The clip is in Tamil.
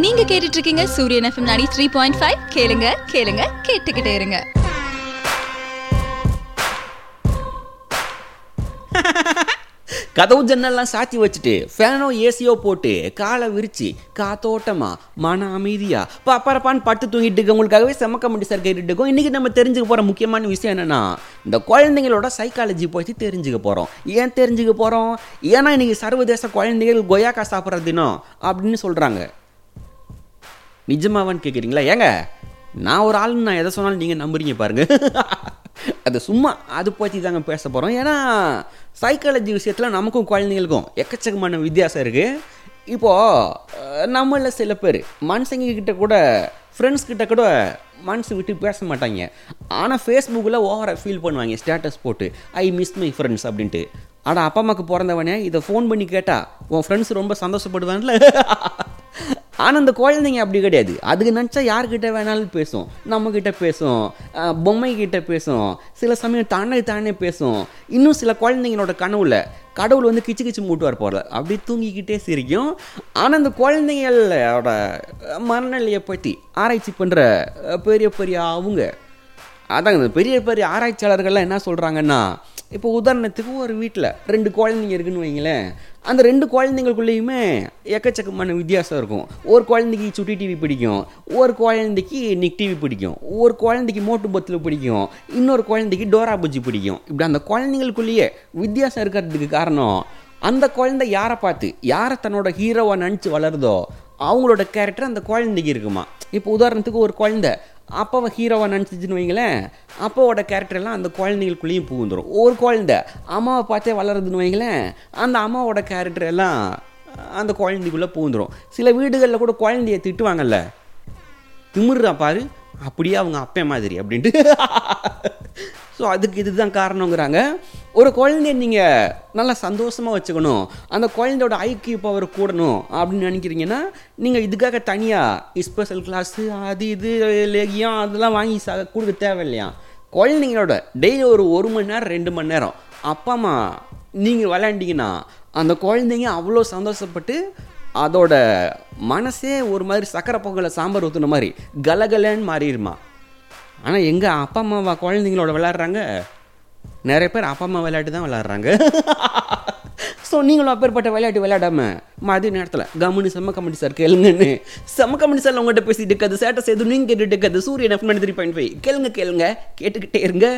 நீங்க கேட்டுட்டு இருக்கீங்க சூரியன் எஃப்எம் நாடி த்ரீ பாயிண்ட் ஃபைவ் கேளுங்க கேளுங்க கேட்டுக்கிட்டே இருங்க கதவு ஜன்னல்லாம் சாத்தி வச்சுட்டு ஃபேனோ ஏசியோ போட்டு காலை விரிச்சு காத்தோட்டமா மன அமைதியா பப்பரப்பான்னு பட்டு தூங்கிட்டு இருக்கவங்களுக்காகவே செம்ம கமெடி சார் கேட்டுட்டு இருக்கோம் இன்னைக்கு நம்ம தெரிஞ்சுக்க போற முக்கியமான விஷயம் என்னன்னா இந்த குழந்தைங்களோட சைக்காலஜி பற்றி தெரிஞ்சுக்க போறோம் ஏன் தெரிஞ்சுக்க போறோம் ஏன்னா இன்னைக்கு சர்வதேச குழந்தைகள் கொய்யாக்கா சாப்பிட்ற தினம் அப்படின்னு சொல்றாங்க நிஜமாவான்னு கேட்குறீங்களா ஏங்க நான் ஒரு ஆள் நான் எதை சொன்னாலும் நீங்கள் நம்புறீங்க பாருங்க அது சும்மா அது பற்றி தாங்க பேச போகிறோம் ஏன்னா சைக்காலஜி விஷயத்தில் நமக்கும் குழந்தைங்களுக்கும் எக்கச்சக்கமான வித்தியாசம் இருக்குது இப்போது நம்மள சில பேர் மனுஷங்க கிட்ட கூட ஃப்ரெண்ட்ஸ் கிட்ட கூட மனசு விட்டு பேச மாட்டாங்க ஆனால் ஃபேஸ்புக்கில் ஓவராக ஃபீல் பண்ணுவாங்க ஸ்டேட்டஸ் போட்டு ஐ மிஸ் மை ஃப்ரெண்ட்ஸ் அப்படின்ட்டு ஆனால் அப்பா அம்மாவுக்கு பிறந்தவனே இதை ஃபோன் பண்ணி கேட்டா உன் ஃப்ரெண்ட்ஸ் ரொம்ப சந்தோஷப்படுவான்ல ஆனால் அந்த குழந்தைங்க அப்படி கிடையாது அதுக்கு நினச்சா யார்கிட்ட வேணாலும் பேசும் நம்மக்கிட்ட பேசும் அஹ் பொம்மை கிட்ட பேசும் சில சமயம் தானே தானே பேசும் இன்னும் சில குழந்தைங்களோட கனவுல கடவுள் வந்து கிச்சு கிச்சு மூட்டுவார் போல அப்படி தூங்கிக்கிட்டே சிரிக்கும் ஆனால் அந்த குழந்தைங்களோட மனநிலையை பற்றி ஆராய்ச்சி பண்ணுற பெரிய பெரிய அவங்க அதாங்க இந்த பெரிய பெரிய ஆராய்ச்சியாளர்கள்லாம் என்ன சொல்கிறாங்கன்னா இப்போ உதாரணத்துக்கு ஒரு வீட்டில் ரெண்டு குழந்தைங்க இருக்குன்னு வைங்களேன் அந்த ரெண்டு குழந்தைங்களுக்குள்ளேயுமே எக்கச்சக்கமான வித்தியாசம் இருக்கும் ஒரு குழந்தைக்கு சுட்டி டிவி பிடிக்கும் ஒரு குழந்தைக்கு நிக் டிவி பிடிக்கும் ஒரு குழந்தைக்கு மோட்டு பத்தில் பிடிக்கும் இன்னொரு குழந்தைக்கு டோரா புஜ்ஜி பிடிக்கும் இப்படி அந்த குழந்தைங்களுக்குள்ளேயே வித்தியாசம் இருக்கிறதுக்கு காரணம் அந்த குழந்தை யாரை பார்த்து யாரை தன்னோட ஹீரோவை நினச்சி வளருதோ அவங்களோட கேரக்டர் அந்த குழந்தைக்கு இருக்குமா இப்போ உதாரணத்துக்கு ஒரு குழந்தை அப்பாவை ஹீரோவை நினச்சிச்சுன்னு வைங்களேன் அப்பாவோட கேரக்டர் எல்லாம் அந்த குழந்தைங்களுக்குள்ளேயும் புகுந்துடும் ஒரு குழந்தை அம்மாவை பார்த்தே வளருதுன்னு வைங்களேன் அந்த அம்மாவோட கேரக்டர் எல்லாம் அந்த குழந்தைக்குள்ளே புகுந்துடும் சில வீடுகளில் கூட குழந்தைய திட்டுவாங்கல்ல திமிர்றா பாரு அப்படியே அவங்க அப்பே மாதிரி அப்படின்ட்டு ஸோ அதுக்கு இதுதான் காரணங்கிறாங்க ஒரு குழந்தைய நீங்கள் நல்லா சந்தோஷமாக வச்சுக்கணும் அந்த குழந்தையோட ஐக்கிய பவர் கூடணும் அப்படின்னு நினைக்கிறீங்கன்னா நீங்கள் இதுக்காக தனியாக ஸ்பெஷல் கிளாஸு அது இது லேகியம் அதெல்லாம் வாங்கி ச கொடுக்க தேவையில்லையா குழந்தைங்களோட டெய்லி ஒரு ஒரு மணி நேரம் ரெண்டு மணி நேரம் அப்பா அம்மா நீங்கள் விளையாண்டிங்கன்னா அந்த குழந்தைங்க அவ்வளோ சந்தோஷப்பட்டு அதோட மனசே ஒரு மாதிரி சக்கரை பொங்கலை சாம்பார் ஊற்றுன மாதிரி கலகலன்னு மாறிடுமா ஆனால் எங்கள் அப்பா அம்மாவா குழந்தைங்களோட விளையாடுறாங்க நிறைய பேர் அப்பா அம்மா விளையாட்டு தான் விளையாடுறாங்க ஸோ நீங்களும் அப்பேற்பட்ட விளையாட்டு விளையாடாம மதிய நேரத்தில் கம்முனு செம்ம கமெடி சார் கேளுங்கன்னு செம்ம கமெடி சார் உங்கள்கிட்ட பேசிட்டு இருக்காது சேட்டை செய்து நீங்கள் கேட்டுட்டு இருக்காது சூரியன் எஃப் த்ரீ பாயிண்ட் ஃபைவ் கேளுங்க கேளுங்க கேட்டுக்கிட்டே இருங்க